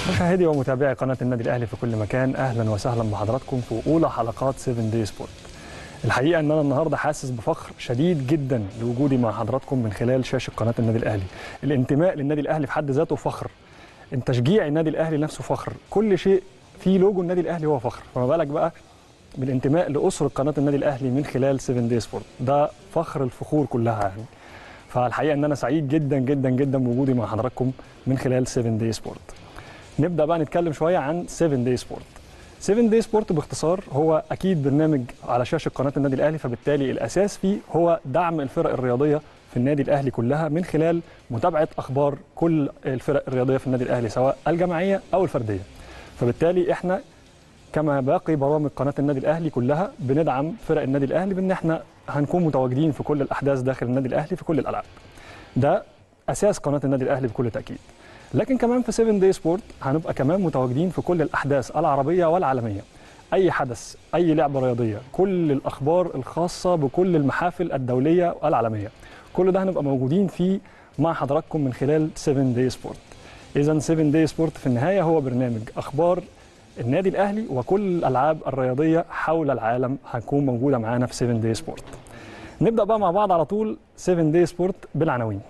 مشاهدي ومتابعي قناة النادي الأهلي في كل مكان أهلا وسهلا بحضراتكم في أولى حلقات 7 دي سبورت الحقيقة أن أنا النهاردة حاسس بفخر شديد جدا لوجودي مع حضراتكم من خلال شاشة قناة النادي الأهلي الانتماء للنادي الأهلي في حد ذاته فخر ان تشجيع النادي الأهلي نفسه فخر كل شيء في لوجو النادي الأهلي هو فخر فما بالك بقى بالانتماء لأسرة قناة النادي الأهلي من خلال 7 دي سبورت ده فخر الفخور كلها يعني فالحقيقة أن أنا سعيد جدا جدا جدا بوجودي مع حضراتكم من خلال 7 دي سبورت نبدا بقى نتكلم شويه عن 7 دي سبورت 7 دي سبورت باختصار هو اكيد برنامج على شاشه قناه النادي الاهلي فبالتالي الاساس فيه هو دعم الفرق الرياضيه في النادي الاهلي كلها من خلال متابعه اخبار كل الفرق الرياضيه في النادي الاهلي سواء الجماعيه او الفرديه فبالتالي احنا كما باقي برامج قناه النادي الاهلي كلها بندعم فرق النادي الاهلي بان احنا هنكون متواجدين في كل الاحداث داخل النادي الاهلي في كل الالعاب ده اساس قناه النادي الاهلي بكل تاكيد لكن كمان في 7 دي سبورت هنبقى كمان متواجدين في كل الاحداث العربيه والعالميه اي حدث اي لعبه رياضيه كل الاخبار الخاصه بكل المحافل الدوليه والعالميه كل ده هنبقى موجودين فيه مع حضراتكم من خلال 7 دي سبورت اذا 7 دي سبورت في النهايه هو برنامج اخبار النادي الاهلي وكل الالعاب الرياضيه حول العالم هتكون موجوده معانا في 7 دي سبورت نبدا بقى مع بعض على طول 7 دي سبورت بالعناوين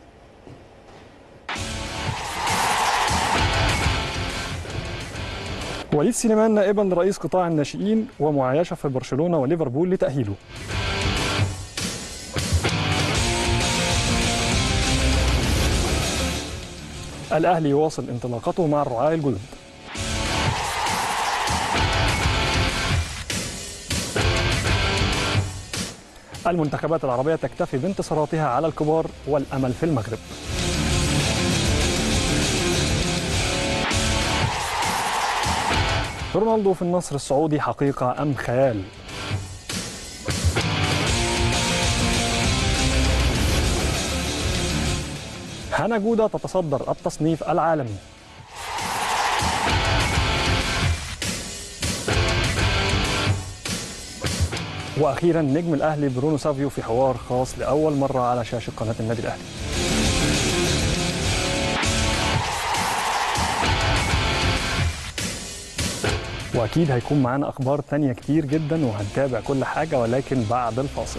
وليد سليمان نائبا لرئيس قطاع الناشئين ومعايشه في برشلونه وليفربول لتاهيله الاهلي يواصل انطلاقته مع الرعاة الجدد المنتخبات العربيه تكتفي بانتصاراتها على الكبار والامل في المغرب رونالدو في النصر السعودي حقيقة أم خيال؟ هنا جودة تتصدر التصنيف العالمي وأخيرا نجم الأهلي برونو سافيو في حوار خاص لأول مرة على شاشة قناة النادي الأهلي واكيد هيكون معانا اخبار تانية كتير جدا وهنتابع كل حاجه ولكن بعد الفاصل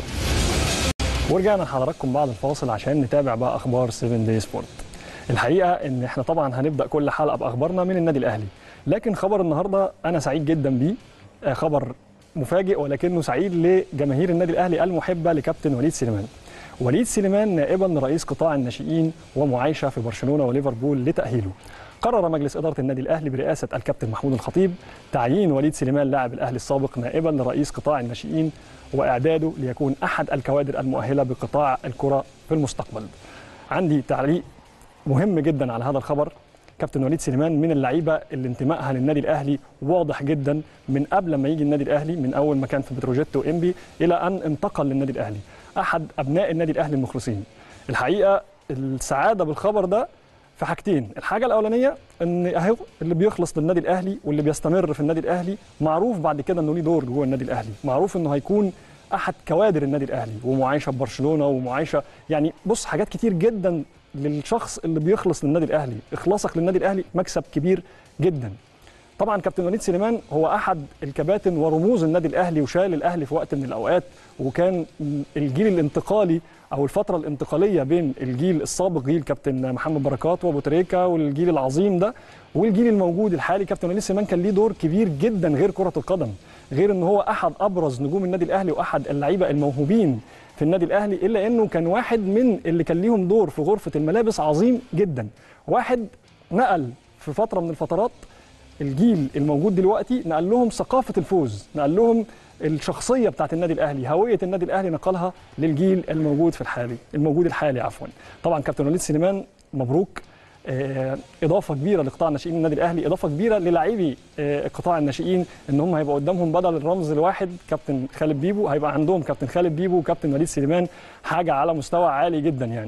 ورجعنا لحضراتكم بعد الفاصل عشان نتابع بقى اخبار 7 دي سبورت الحقيقه ان احنا طبعا هنبدا كل حلقه باخبارنا من النادي الاهلي لكن خبر النهارده انا سعيد جدا بيه خبر مفاجئ ولكنه سعيد لجماهير النادي الاهلي المحبه لكابتن وليد سليمان وليد سليمان نائبا لرئيس قطاع الناشئين ومعايشه في برشلونه وليفربول لتاهيله قرر مجلس إدارة النادي الأهلي برئاسة الكابتن محمود الخطيب تعيين وليد سليمان لاعب الأهلي السابق نائبا لرئيس قطاع الناشئين وإعداده ليكون أحد الكوادر المؤهلة بقطاع الكرة في المستقبل. عندي تعليق مهم جدا على هذا الخبر كابتن وليد سليمان من اللعيبه اللي انتمائها للنادي الاهلي واضح جدا من قبل ما يجي النادي الاهلي من اول ما كان في بتروجيت وانبي الى ان انتقل للنادي الاهلي احد ابناء النادي الاهلي المخلصين الحقيقه السعاده بالخبر ده في حاجتين الحاجه الاولانيه ان اهو اللي بيخلص للنادي الاهلي واللي بيستمر في النادي الاهلي معروف بعد كده انه ليه دور جوه النادي الاهلي معروف انه هيكون احد كوادر النادي الاهلي ومعايشه ببرشلونه ومعايشه يعني بص حاجات كتير جدا للشخص اللي بيخلص للنادي الاهلي اخلاصك للنادي الاهلي مكسب كبير جدا طبعا كابتن وليد سليمان هو احد الكباتن ورموز النادي الاهلي وشال الاهلي في وقت من الاوقات وكان الجيل الانتقالي او الفتره الانتقاليه بين الجيل السابق جيل كابتن محمد بركات وابو تريكه والجيل العظيم ده والجيل الموجود الحالي كابتن وليد سليمان كان ليه دور كبير جدا غير كره القدم غير ان هو احد ابرز نجوم النادي الاهلي واحد اللعيبه الموهوبين في النادي الاهلي الا انه كان واحد من اللي كان ليهم دور في غرفه الملابس عظيم جدا واحد نقل في فتره من الفترات الجيل الموجود دلوقتي نقل لهم ثقافه الفوز نقل لهم الشخصيه بتاعت النادي الاهلي هويه النادي الاهلي نقلها للجيل الموجود في الحالي الموجود الحالي عفوا طبعا كابتن وليد سليمان مبروك اضافه كبيره لقطاع الناشئين النادي الاهلي اضافه كبيره للاعبي قطاع الناشئين ان هم هيبقى قدامهم بدل الرمز الواحد كابتن خالد بيبو هيبقى عندهم كابتن خالد بيبو وكابتن وليد سليمان حاجه على مستوى عالي جدا يعني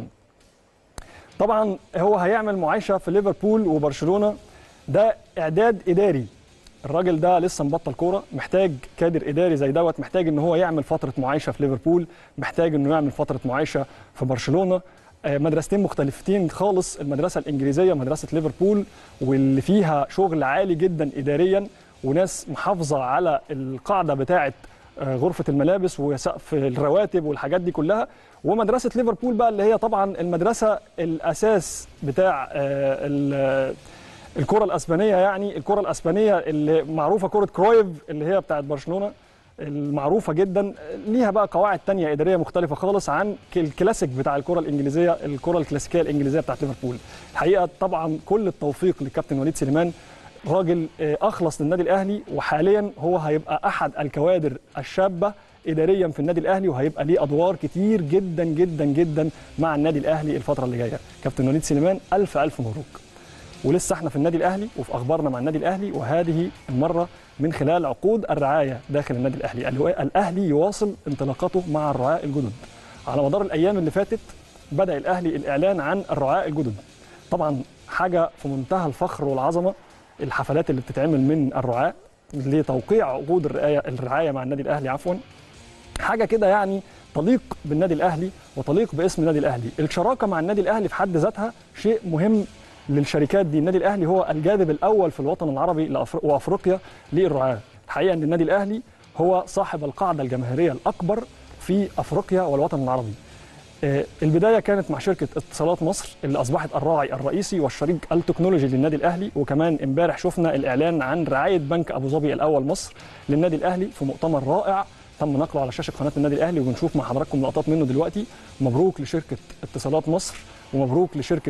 طبعا هو هيعمل معايشه في ليفربول وبرشلونه ده اعداد اداري الراجل ده لسه مبطل كوره محتاج كادر اداري زي دوت محتاج ان هو يعمل فتره معايشه في ليفربول محتاج انه يعمل فتره معايشه في برشلونه آه، مدرستين مختلفتين خالص المدرسه الانجليزيه مدرسه ليفربول واللي فيها شغل عالي جدا اداريا وناس محافظه على القاعده بتاعه آه، غرفه الملابس وسقف الرواتب والحاجات دي كلها ومدرسه ليفربول بقى اللي هي طبعا المدرسه الاساس بتاع آه، ال- الكره الاسبانيه يعني الكره الاسبانيه اللي معروفه كره كرويف اللي هي بتاعت برشلونه المعروفه جدا ليها بقى قواعد تانية اداريه مختلفه خالص عن الكلاسيك بتاع الكره الانجليزيه الكره الكلاسيكيه الانجليزيه بتاعت ليفربول الحقيقه طبعا كل التوفيق للكابتن وليد سليمان راجل آه، اخلص للنادي الاهلي وحاليا هو هيبقى احد الكوادر الشابه اداريا في النادي الاهلي وهيبقى ليه ادوار كتير جدا جدا جدا مع النادي الاهلي الفتره اللي جايه كابتن وليد سليمان الف الف مبروك ولسه احنا في النادي الاهلي وفي اخبارنا مع النادي الاهلي وهذه المره من خلال عقود الرعايه داخل النادي الاهلي الو- الاهلي يواصل انطلاقته مع الرعاة الجدد على مدار الايام اللي فاتت بدا الاهلي الاعلان عن الرعاة الجدد طبعا حاجه في منتهى الفخر والعظمه الحفلات اللي بتتعمل من الرعاة لتوقيع عقود الرعايه الرعايه مع النادي الاهلي عفوا حاجه كده يعني تليق بالنادي الاهلي وتليق باسم النادي الاهلي الشراكه مع النادي الاهلي في حد ذاتها شيء مهم للشركات دي النادي الاهلي هو الجاذب الاول في الوطن العربي لأفر- وافريقيا للرعاه الحقيقه ان النادي الاهلي هو صاحب القاعده الجماهيريه الاكبر في افريقيا والوطن العربي آه، البدايه كانت مع شركه اتصالات مصر اللي اصبحت الراعي الرئيسي والشريك التكنولوجي للنادي الاهلي وكمان امبارح شفنا الاعلان عن رعايه بنك ابو ظبي الاول مصر للنادي الاهلي في مؤتمر رائع تم نقله على شاشه قناه النادي الاهلي وبنشوف مع حضراتكم لقطات منه دلوقتي مبروك لشركه اتصالات مصر ومبروك لشركه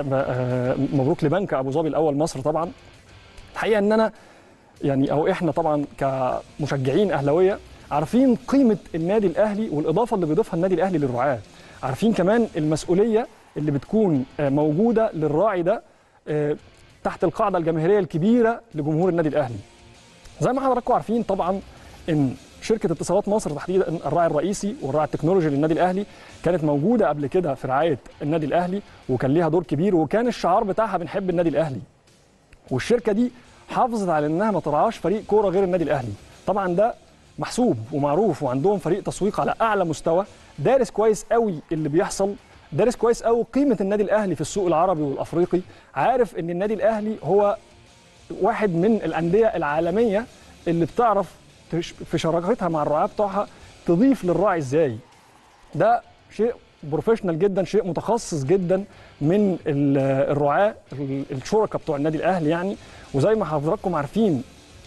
آه، مبروك لبنك ابو ظبي الاول مصر طبعا الحقيقه ان انا يعني او احنا طبعا كمشجعين اهلاويه عارفين قيمه النادي الاهلي والاضافه اللي بيضيفها النادي الاهلي للرعاه عارفين كمان المسؤوليه اللي بتكون آه، موجوده للراعي ده آه، تحت القاعده الجماهيريه الكبيره لجمهور النادي الاهلي زي ما حضراتكم عارفين طبعا ان شركه اتصالات مصر تحديدا الراعي الرئيسي والراعي التكنولوجي للنادي الاهلي كانت موجوده قبل كده في رعايه النادي الاهلي وكان ليها دور كبير وكان الشعار بتاعها بنحب النادي الاهلي والشركه دي حافظت على انها ما ترعاش فريق كوره غير النادي الاهلي طبعا ده محسوب ومعروف وعندهم فريق تسويق على اعلى مستوى دارس كويس قوي اللي بيحصل دارس كويس قوي قيمه النادي الاهلي في السوق العربي والافريقي عارف ان النادي الاهلي هو واحد من الانديه العالميه اللي بتعرف تش- في شراكتها مع الرعاة بتوعها تضيف للراعي ازاي ده شيء بروفيشنال جدا شيء متخصص جدا من ال- الرعاة ال- الشركاء بتوع النادي الاهلي يعني وزي ما حضراتكم عارفين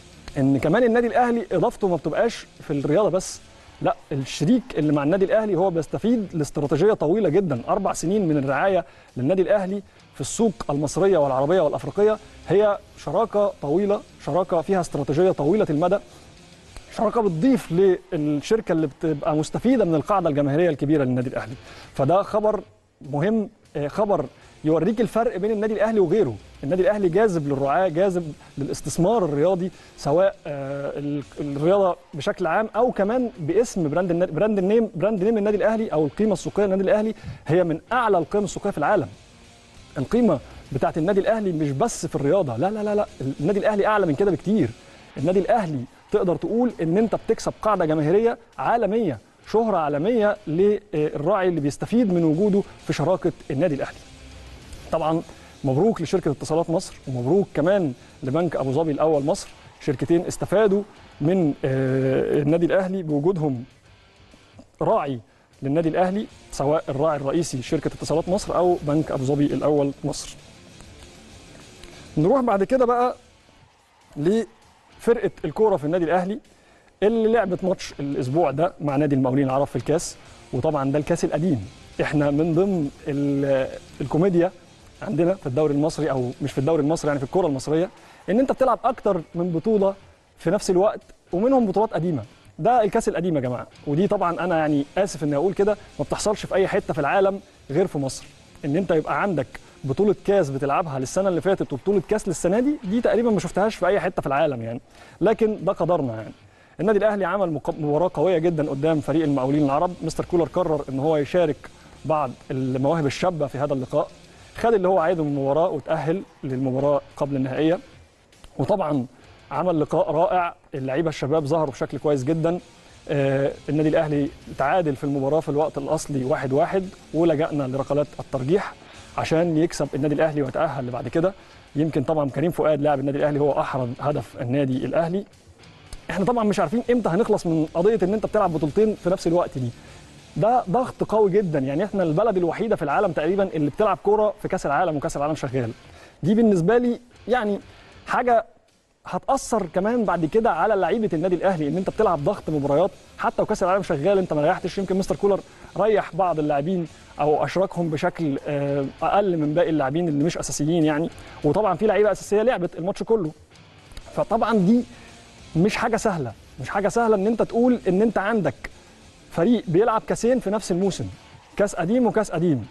ان كمان النادي الاهلي اضافته ما بتبقاش في الرياضه بس لا الشريك اللي مع النادي الاهلي هو بيستفيد لاستراتيجيه طويله جدا اربع سنين من الرعايه للنادي الاهلي في السوق المصريه والعربيه والافريقيه هي شراكه طويله شراكه فيها استراتيجيه طويله المدى شراكه بتضيف للشركه اللي بتبقى مستفيده من القاعده الجماهيريه الكبيره للنادي الاهلي فده خبر مهم آه، خبر يوريك الفرق بين النادي الاهلي وغيره النادي الاهلي جاذب للرعاه جاذب للاستثمار الرياضي سواء آه، ال- الرياضه بشكل عام او كمان باسم براند النادي براند النيم براند نيم النادي الاهلي او القيمه السوقيه للنادي الاهلي هي من اعلى القيم السوقيه في العالم القيمه بتاعت النادي الاهلي مش بس في الرياضه لا لا لا لا النادي الاهلي اعلى من كده بكتير النادي الاهلي تقدر تقول ان انت بتكسب قاعده جماهيريه عالميه شهره عالميه للراعي اللي بيستفيد من وجوده في شراكه النادي الاهلي طبعا مبروك لشركه اتصالات مصر ومبروك كمان لبنك ابو ظبي الاول مصر شركتين استفادوا من آه، النادي الاهلي بوجودهم راعي للنادي الاهلي سواء الراعي الرئيسي شركه اتصالات مصر او بنك ابو ظبي الاول مصر. نروح بعد كده بقى لفرقه الكوره في النادي الاهلي اللي لعبت ماتش الاسبوع ده مع نادي المقاولين العرب في الكاس وطبعا ده الكاس القديم احنا من ضمن ال- الكوميديا عندنا في الدوري المصري او مش في الدوري المصري يعني في الكوره المصريه ان انت بتلعب اكتر من بطوله في نفس الوقت ومنهم بطولات قديمه ده الكاس القديم يا جماعه ودي طبعا انا يعني اسف اني اقول كده ما بتحصلش في اي حته في العالم غير في مصر ان انت يبقى عندك بطوله كاس بتلعبها للسنه اللي فاتت وبطوله كاس للسنه دي دي تقريبا ما شفتهاش في اي حته في العالم يعني لكن ده قدرنا يعني النادي الاهلي عمل مق- مباراه قويه جدا قدام فريق المقاولين العرب مستر كولر قرر ان هو يشارك بعض المواهب الشابه في هذا اللقاء خد اللي هو عايزه من المباراه وتاهل للمباراه قبل النهائيه وطبعا عمل لقاء رائع اللعيبه الشباب ظهروا بشكل كويس جدا آه، النادي الاهلي تعادل في المباراه في الوقت الاصلي واحد واحد ولجأنا لركلات الترجيح عشان يكسب النادي الاهلي ويتاهل لبعد كده يمكن طبعا كريم فؤاد لاعب النادي الاهلي هو احرز هدف النادي الاهلي احنا طبعا مش عارفين امتى هنخلص من قضيه ان انت بتلعب بطولتين في نفس الوقت دي ده ضغط قوي جدا يعني احنا البلد الوحيده في العالم تقريبا اللي بتلعب كوره في كاس العالم وكاس العالم شغال دي بالنسبه لي يعني حاجه هتاثر كمان بعد كده على لعيبه النادي الاهلي ان انت بتلعب ضغط مباريات حتى وكاس العالم شغال انت ما ريحتش يمكن مستر كولر ريح بعض اللاعبين او اشركهم بشكل آه، اقل من باقي اللاعبين اللي مش اساسيين يعني وطبعا في لعيبه اساسيه لعبت الماتش كله فطبعا دي مش حاجه سهله مش حاجه سهله ان انت تقول ان انت عندك فريق بيلعب كاسين في نفس الموسم كاس قديم وكاس قديم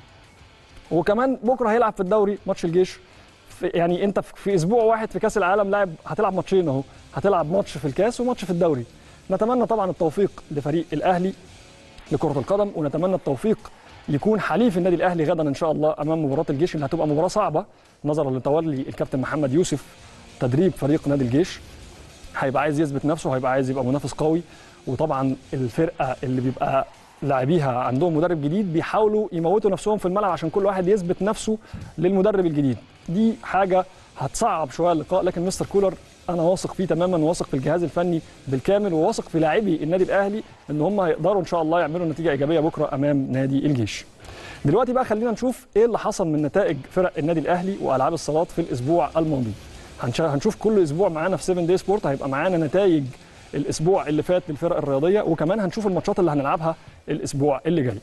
وكمان بكره هيلعب في الدوري ماتش الجيش في يعني انت في في اسبوع واحد في كاس العالم لاعب هتلعب ماتشين اهو هتلعب ماتش في الكاس وماتش في الدوري نتمنى طبعا التوفيق لفريق الاهلي لكره القدم ونتمنى التوفيق يكون حليف النادي الاهلي غدا ان شاء الله امام مباراه الجيش اللي هتبقى مباراه صعبه نظرا لتولي الكابتن محمد يوسف تدريب فريق نادي الجيش هيبقى عايز يثبت نفسه هيبقى عايز يبقى منافس قوي وطبعا الفرقه اللي بيبقى لاعبيها عندهم مدرب جديد بيحاولوا يموتوا نفسهم في الملعب عشان كل واحد يثبت نفسه للمدرب الجديد دي حاجه هتصعب شويه اللقاء لكن مستر كولر انا واثق فيه تماما واثق في الجهاز الفني بالكامل وواثق في لاعبي النادي الاهلي ان هم هيقدروا ان شاء الله يعملوا نتيجه ايجابيه بكره امام نادي الجيش دلوقتي بقى خلينا نشوف ايه اللي حصل من نتائج فرق النادي الاهلي والعاب الصالات في الاسبوع الماضي هنش- هنشوف كل اسبوع معانا في 7 دي سبورت هيبقى معانا نتائج الاسبوع اللي فات للفرق الرياضيه وكمان هنشوف الماتشات اللي هنلعبها الاسبوع اللي جاي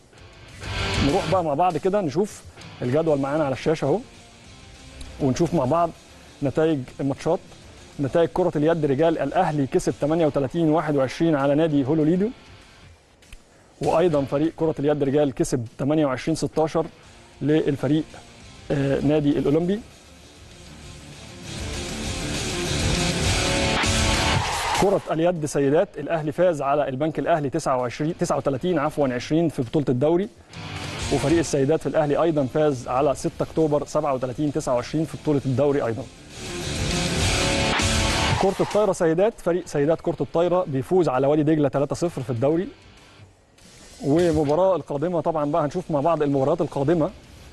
نروح بقى مع بعض كده نشوف الجدول معانا على الشاشه اهو ونشوف مع بعض نتائج الماتشات نتائج كرة اليد رجال الأهلي كسب 38 21 على نادي هولوليدو وأيضا فريق كرة اليد رجال كسب 28 16 للفريق آه، نادي الأولمبي كرة اليد سيدات الأهلي فاز على البنك الأهلي 29 39 عفوا 20 في بطولة الدوري وفريق السيدات في الأهلي أيضا فاز على 6 أكتوبر 37 29 في بطولة الدوري أيضا كرة الطايرة سيدات فريق سيدات كرة الطايرة بيفوز على وادي دجلة 3-0 في الدوري ومباراة القادمة طبعا بقى هنشوف مع بعض المباريات القادمة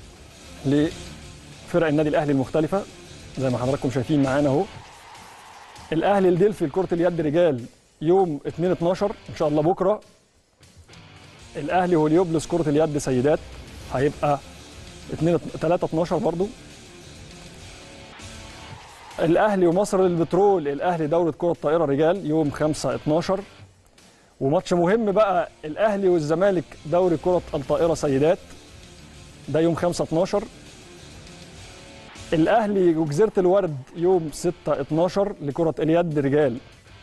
لفرق النادي الأهلي المختلفة زي ما حضراتكم شايفين معانا اهو الأهلي الدلفي لكرة اليد رجال يوم 2 12 إن شاء الله بكرة الأهلي هوليوبلس كرة اليد سيدات هيبقى 2 3 12 برضو الاهلي ومصر للبترول الاهلي دوره كره الطائره رجال يوم 5 12 وماتش مهم بقى الاهلي والزمالك دوري كره الطائره سيدات ده يوم 5 12 الاهلي وجزيره الورد يوم 6 12 لكره اليد رجال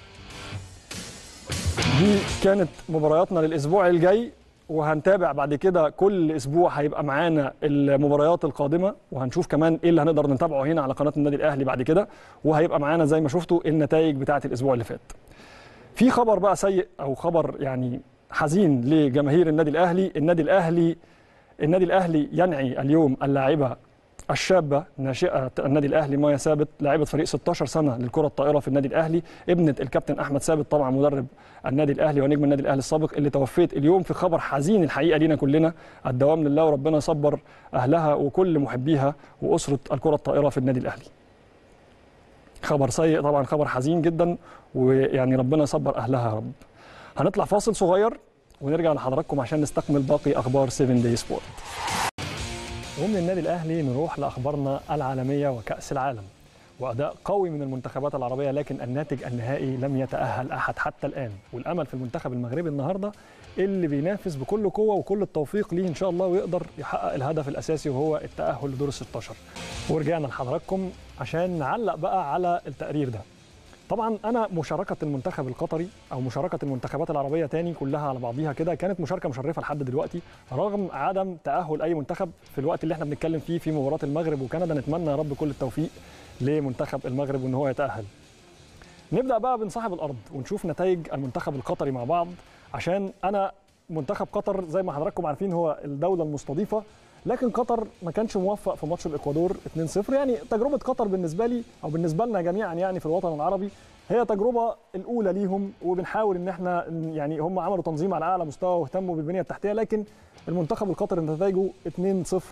دي كانت مبارياتنا للاسبوع الجاي وهنتابع بعد كده كل اسبوع هيبقى معانا المباريات القادمه وهنشوف كمان ايه اللي هنقدر نتابعه هنا على قناه النادي الاهلي بعد كده وهيبقى معانا زي ما شفتوا النتائج بتاعه الاسبوع اللي فات. في خبر بقى سيء او خبر يعني حزين لجماهير النادي الاهلي، النادي الاهلي النادي الاهلي ينعي اليوم اللاعبه الشابه ناشئه النادي الاهلي مايا ثابت لاعبه فريق 16 سنه للكره الطائره في النادي الاهلي ابنه الكابتن احمد ثابت طبعا مدرب النادي الاهلي ونجم النادي الاهلي السابق اللي توفيت اليوم في خبر حزين الحقيقه لينا كلنا الدوام لله وربنا يصبر اهلها وكل محبيها واسره الكره الطائره في النادي الاهلي خبر سيء طبعا خبر حزين جدا ويعني ربنا يصبر اهلها يا رب هنطلع فاصل صغير ونرجع لحضراتكم عشان نستكمل باقي اخبار 7 داي سبورت ومن النادي الاهلي نروح لاخبارنا العالميه وكاس العالم واداء قوي من المنتخبات العربيه لكن الناتج النهائي لم يتاهل احد حتى الان والامل في المنتخب المغربي النهارده اللي بينافس بكل قوه وكل التوفيق ليه ان شاء الله ويقدر يحقق الهدف الاساسي وهو التاهل لدور ال 16 ورجعنا لحضراتكم عشان نعلق بقى على التقرير ده طبعا انا مشاركه المنتخب القطري او مشاركه المنتخبات العربيه تاني كلها على بعضيها كده كانت مشاركه مشرفه لحد دلوقتي رغم عدم تاهل اي منتخب في الوقت اللي احنا بنتكلم فيه في مباراه المغرب وكندا نتمنى يا رب كل التوفيق لمنتخب المغرب وان هو يتاهل نبدا بقى بنصاحب الارض ونشوف نتائج المنتخب القطري مع بعض عشان انا منتخب قطر زي ما حضراتكم عارفين هو الدوله المستضيفه لكن قطر ما كانش موفق في ماتش الاكوادور 2-0 يعني تجربه قطر بالنسبه لي او بالنسبه لنا جميعا يعني في الوطن العربي هي تجربه الاولى ليهم وبنحاول ان احنا يعني هم عملوا تنظيم على اعلى مستوى واهتموا بالبنيه التحتيه لكن المنتخب القطري نتائجه 2-0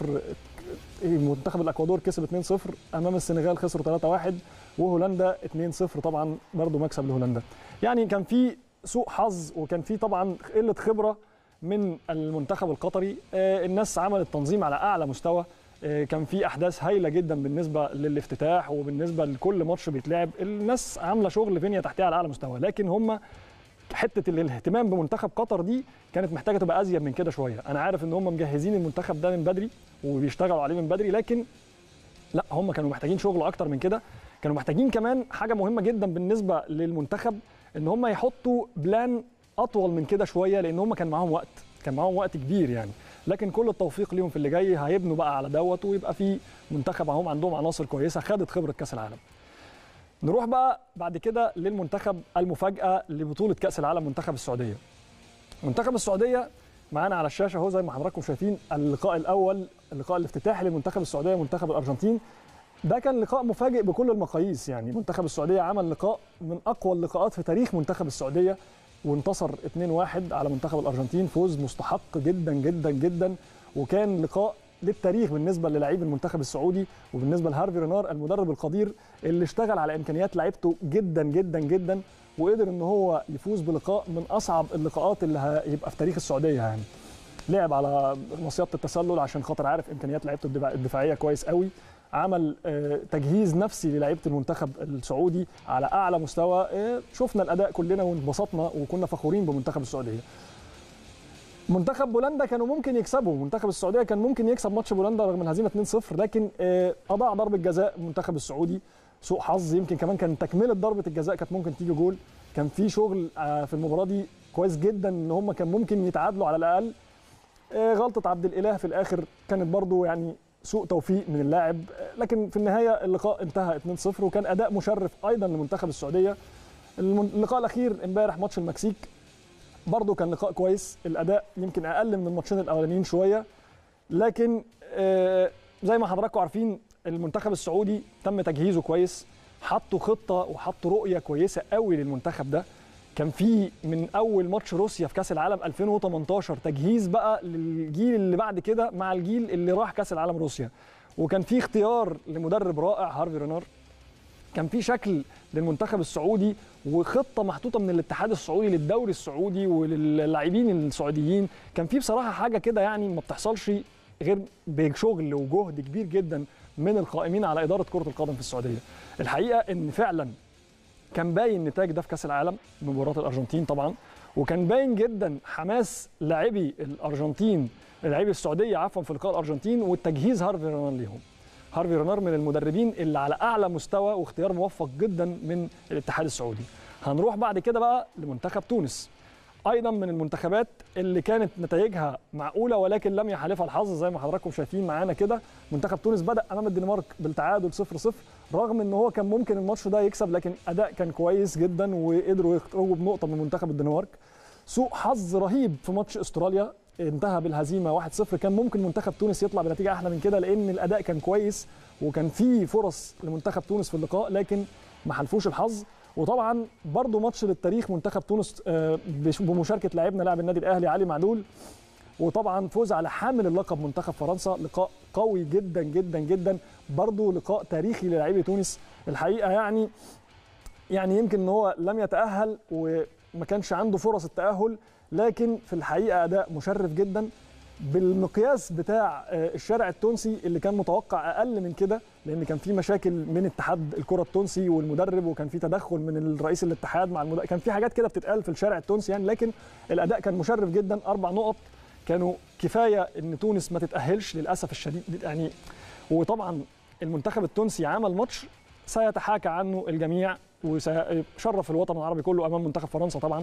منتخب الاكوادور كسب 2-0 امام السنغال خسروا 3-1 وهولندا 2-0 طبعا برضه مكسب لهولندا يعني كان في سوء حظ وكان في طبعا قله خبره من المنتخب القطري آه، الناس عملت تنظيم على اعلى مستوى آه، كان في احداث هايله جدا بالنسبه للافتتاح وبالنسبه لكل ماتش بيتلعب الناس عامله شغل بنيه تحتيه على اعلى مستوى لكن هم حته الاهتمام بمنتخب قطر دي كانت محتاجه تبقى ازيد من كده شويه انا عارف ان هم مجهزين المنتخب ده من بدري وبيشتغلوا عليه من بدري لكن لا هم كانوا محتاجين شغل اكتر من كده كانوا محتاجين كمان حاجه مهمه جدا بالنسبه للمنتخب ان هم يحطوا بلان اطول من كده شويه لان هم كان معاهم وقت كان معاهم وقت كبير يعني لكن كل التوفيق ليهم في اللي جاي هيبنوا بقى على دوت ويبقى في منتخب اهم عندهم عناصر كويسه خدت خبره كاس العالم نروح بقى بعد كده للمنتخب المفاجاه لبطوله كاس العالم منتخب السعوديه منتخب السعوديه معانا على الشاشه اهو زي ما حضراتكم شايفين اللقاء الاول اللقاء الافتتاحي لمنتخب السعوديه ومنتخب الارجنتين ده كان لقاء مفاجئ بكل المقاييس يعني منتخب السعوديه عمل لقاء من اقوى اللقاءات في تاريخ منتخب السعوديه وانتصر 2-1 على منتخب الارجنتين فوز مستحق جدا جدا جدا وكان لقاء للتاريخ بالنسبه للاعيب المنتخب السعودي وبالنسبه لهارفي رينار المدرب القدير اللي اشتغل على امكانيات لعيبته جدا جدا جدا وقدر ان هو يفوز بلقاء من اصعب اللقاءات اللي هيبقى في تاريخ السعوديه يعني لعب على مصيده التسلل عشان خاطر عارف امكانيات لعيبته الدفاع- الدفاعيه كويس قوي عمل آه، تجهيز نفسي للعيبه المنتخب السعودي على اعلى مستوى آه، شفنا الاداء كلنا وانبسطنا وكنا فخورين بمنتخب السعوديه منتخب بولندا كانوا ممكن يكسبوا منتخب السعوديه كان ممكن يكسب ماتش بولندا رغم الهزيمه 2-0 لكن آه، اضاع ضربه جزاء المنتخب السعودي سوء حظ يمكن كمان كان تكمله ضربه الجزاء كانت ممكن تيجي جول كان في شغل آه، في المباراه دي كويس جدا ان هم كان ممكن يتعادلوا على الاقل آه، غلطه عبد الاله في الاخر كانت برضو يعني سوء توفيق من اللاعب آه، لكن في النهايه اللقاء انتهى 2-0 وكان اداء مشرف ايضا لمنتخب السعوديه الم- اللقاء الاخير امبارح ماتش المكسيك برضه كان لقاء كويس الاداء يمكن اقل من الماتشين الاولانيين شويه لكن آه، زي ما حضراتكم عارفين المنتخب السعودي تم تجهيزه كويس حطوا خطه وحطوا رؤيه كويسه قوي للمنتخب ده كان في من اول ماتش روسيا في كاس العالم 2018 تجهيز بقى للجيل اللي بعد كده مع الجيل اللي راح كاس العالم روسيا وكان في اختيار لمدرب رائع هارفي رينار كان في شكل للمنتخب السعودي وخطه محطوطه من الاتحاد السعودي للدوري السعودي وللاعبين السعوديين كان في بصراحه حاجه كده يعني ما بتحصلش غير بشغل وجهد كبير جدا من القائمين على اداره كره القدم في السعوديه الحقيقه ان فعلا كان باين نتاج ده في كاس العالم مباراه الارجنتين طبعا وكان باين جدا حماس لاعبي الارجنتين لاعبي السعوديه عفوا في لقاء الارجنتين والتجهيز هارفي رينار ليهم هارفي رينار من المدربين اللي على اعلى مستوى واختيار موفق جدا من الاتحاد السعودي هنروح بعد كده بقى لمنتخب تونس ايضا من المنتخبات اللي كانت نتائجها معقوله ولكن لم يحالفها الحظ زي ما حضراتكم شايفين معانا كده منتخب تونس بدا امام الدنمارك بالتعادل 0-0 رغم ان هو كان ممكن الماتش ده يكسب لكن اداء كان كويس جدا وقدروا يخرجوا بنقطه من منتخب الدنمارك سوء حظ رهيب في ماتش استراليا انتهى بالهزيمه 1-0 كان ممكن منتخب تونس يطلع بنتيجه احلى من كده لان الاداء كان كويس وكان في فرص لمنتخب تونس في اللقاء لكن ما حلفوش الحظ وطبعا برضو ماتش للتاريخ منتخب تونس آه، بش- بمشاركه لاعبنا لاعب النادي الاهلي علي معلول وطبعا فوز على حامل اللقب منتخب فرنسا لقاء قوي جدا جدا جدا برضو لقاء تاريخي للاعبي تونس الحقيقه يعني يعني يمكن ان هو لم يتاهل وما كانش عنده فرص التاهل لكن في الحقيقه اداء مشرف جدا بالمقياس بتاع آه، الشارع التونسي اللي كان متوقع اقل من كده لان كان في مشاكل من اتحاد الكره التونسي والمدرب وكان في تدخل من الرئيس الاتحاد مع المدرب كان في حاجات كده بتتقال في الشارع التونسي يعني لكن الاداء كان مشرف جدا اربع نقط كانوا كفايه ان تونس ما تتاهلش للاسف الشديد يعني وطبعا المنتخب التونسي عمل ماتش سيتحاكى عنه الجميع وسيشرف الوطن العربي كله امام منتخب فرنسا طبعا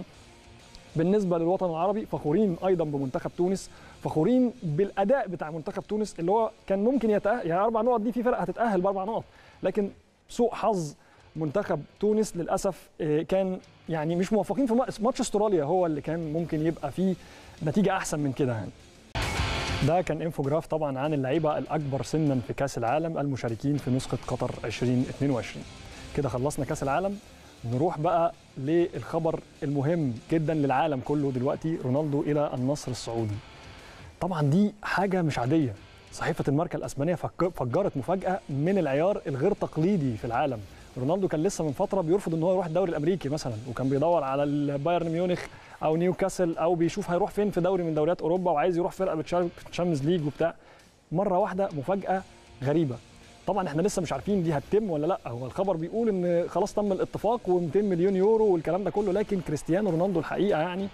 بالنسبه للوطن العربي فخورين ايضا بمنتخب تونس فخورين بالاداء بتاع منتخب تونس اللي هو كان ممكن يتاهل يعني اربع نقط دي في فرق هتتاهل باربع نقط لكن سوء حظ منتخب تونس للاسف آه، كان يعني مش موفقين في ماتش استراليا هو اللي كان ممكن يبقى فيه نتيجه احسن من كده يعني ده كان انفوجراف طبعا عن اللعيبه الاكبر سنا في كاس العالم المشاركين في نسخه قطر 2022 كده خلصنا كاس العالم نروح بقى للخبر المهم جدا للعالم كله دلوقتي رونالدو الى النصر السعودي طبعا دي حاجه مش عاديه صحيفه الماركه الاسبانيه فك- فجرت مفاجاه من العيار الغير تقليدي في العالم رونالدو كان لسه من فتره بيرفض ان هو يروح الدوري الامريكي مثلا وكان بيدور على البايرن ميونخ او نيوكاسل او بيشوف هيروح فين في دوري من دوريات اوروبا وعايز يروح فرقه بتشارك في الشامبيونز ليج وبتاع مره واحده مفاجاه غريبه طبعا احنا لسه مش عارفين دي هتتم ولا لا هو الخبر بيقول ان خلاص تم الاتفاق و200 مليون يورو والكلام ده كله لكن كريستيانو رونالدو الحقيقه يعني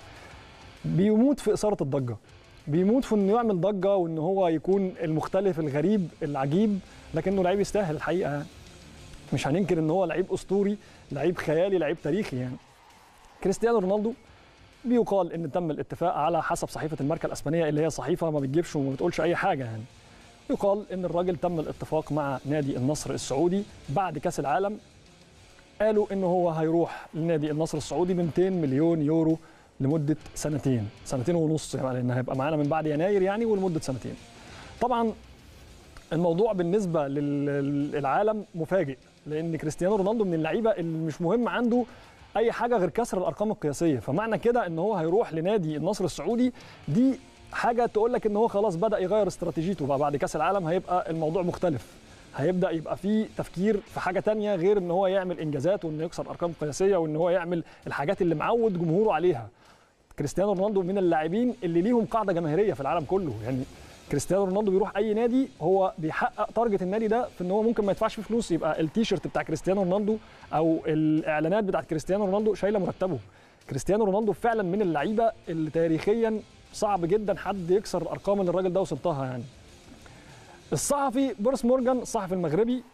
بيموت في اثاره الضجه بيموت في انه يعمل ضجه وان هو يكون المختلف الغريب العجيب لكنه لعيب يستاهل الحقيقه يعني. مش هننكر ان هو لعيب اسطوري لعيب خيالي لعيب تاريخي يعني كريستيانو رونالدو بيقال ان تم الاتفاق على حسب صحيفه الماركه الاسبانيه اللي هي صحيفه ما بتجيبش وما بتقولش اي حاجه يعني يقال ان الراجل تم الاتفاق مع نادي النصر السعودي بعد كاس العالم قالوا ان هو هيروح لنادي النصر السعودي ب 200 مليون يورو لمده سنتين سنتين ونص يعني لان هيبقى معانا من بعد يناير يعني ولمده سنتين طبعا الموضوع بالنسبه لل- للعالم مفاجئ لان كريستيانو رونالدو من اللعيبه اللي مش مهم عنده اي حاجه غير كسر الارقام القياسيه فمعنى كده ان هو هيروح لنادي النصر السعودي دي حاجه تقول لك ان هو خلاص بدا يغير استراتيجيته بقى بعد كاس العالم هيبقى الموضوع مختلف هيبدا يبقى فيه تفكير في حاجه تانية غير ان هو يعمل انجازات وانه يكسر ارقام قياسيه وان هو يعمل الحاجات اللي معود جمهوره عليها كريستيانو رونالدو من اللاعبين اللي ليهم قاعده جماهيريه في العالم كله يعني كريستيانو رونالدو بيروح اي نادي هو بيحقق تارجت النادي ده في ان هو ممكن ما يدفعش فيه فلوس يبقى التيشيرت بتاع كريستيانو رونالدو او الاعلانات بتاعت كريستيانو رونالدو شايله مرتبه كريستيانو رونالدو فعلا من اللعيبه اللي تاريخيا صعب جدا حد يكسر الارقام اللي الراجل ده وصلتها يعني الصحفي بورس مورجان الصحفي المغربي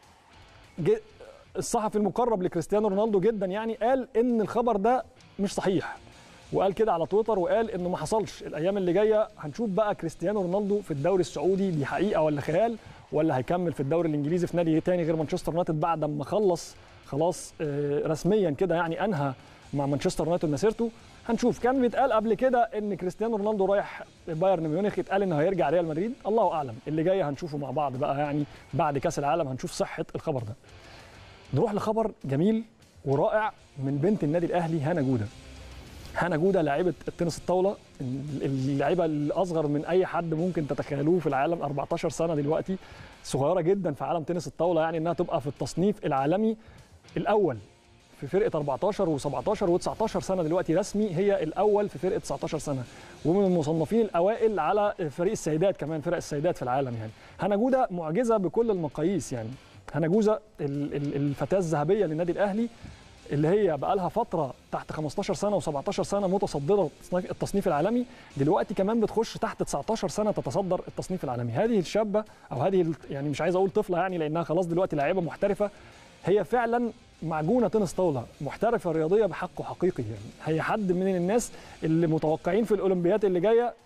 جه- الصحفي المقرب لكريستيانو رونالدو جدا يعني قال ان الخبر ده مش صحيح وقال كده على تويتر وقال انه ما حصلش الايام اللي جايه هنشوف بقى كريستيانو رونالدو في الدوري السعودي دي حقيقه ولا خيال ولا هيكمل في الدوري الانجليزي في نادي تاني غير مانشستر يونايتد بعد ما خلص خلاص آه، رسميا كده يعني انهى مع مانشستر يونايتد مسيرته هنشوف كان بيتقال قبل كده ان كريستيانو رونالدو رايح بايرن ميونخ اتقال انه هيرجع ريال مدريد الله اعلم اللي جاي هنشوفه مع بعض بقى يعني بعد كاس العالم هنشوف صحه الخبر ده نروح لخبر جميل ورائع من بنت النادي الاهلي هانا جوده هانا جوده لاعبه التنس الطاوله اللاعبه الاصغر من اي حد ممكن تتخيلوه في العالم 14 سنه دلوقتي صغيره جدا في عالم تنس الطاوله يعني انها تبقى في التصنيف العالمي الاول في فرقه 14 و17 و19 سنه دلوقتي رسمي هي الاول في فرقه 19 سنه ومن المصنفين الاوائل على فريق السيدات كمان فرق السيدات في العالم يعني هانا جوده معجزه بكل المقاييس يعني هانا جوده ال- ال- الفتاه الذهبيه للنادي الاهلي اللي هي بقى لها فتره تحت 15 سنه و17 سنه متصدره التصنيف- التصنيف العالمي دلوقتي كمان بتخش تحت 19 سنه تتصدر التصنيف العالمي هذه الشابه او هذه ال- يعني مش عايز اقول طفله يعني لانها خلاص دلوقتي لاعيبه محترفه هي فعلا معجونه تنس طاوله محترفه رياضيه بحقه حقيقي يعني هي حد من الناس اللي متوقعين في الاولمبيات اللي جايه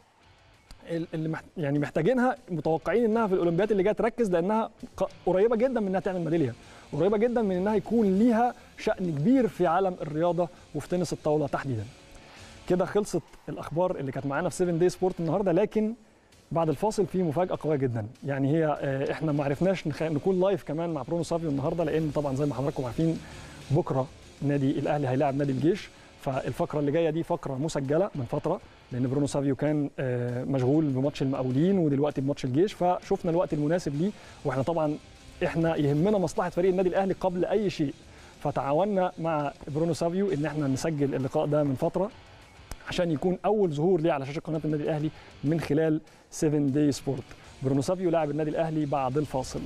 اللي محت... يعني محتاجينها متوقعين انها في الاولمبيات اللي جايه تركز لانها ق- قريبه جدا من انها تعمل ميداليه قريبه جدا من انها يكون ليها شان كبير في عالم الرياضه وفي تنس الطاوله تحديدا كده خلصت الاخبار اللي كانت معانا في 7 داي سبورت النهارده لكن بعد الفاصل في مفاجاه قويه جدا يعني هي آه، احنا ما عرفناش نخ... نكون لايف كمان مع برونو سافيو النهارده لان طبعا زي ما حضراتكم عارفين بكره نادي الاهلي هيلاعب نادي الجيش فالفقره اللي جايه دي فقره مسجله من فتره لان برونو سافيو كان آه، مشغول بماتش المقاولين ودلوقتي بماتش الجيش فشفنا الوقت المناسب ليه واحنا طبعا احنا يهمنا مصلحه فريق النادي الاهلي قبل اي شيء فتعاوننا مع برونو سافيو ان احنا نسجل اللقاء ده من فتره عشان يكون اول ظهور ليه على شاشه قناه النادي الاهلي من خلال 7 داي سبورت برونو سافيو لاعب النادي الاهلي بعد الفاصل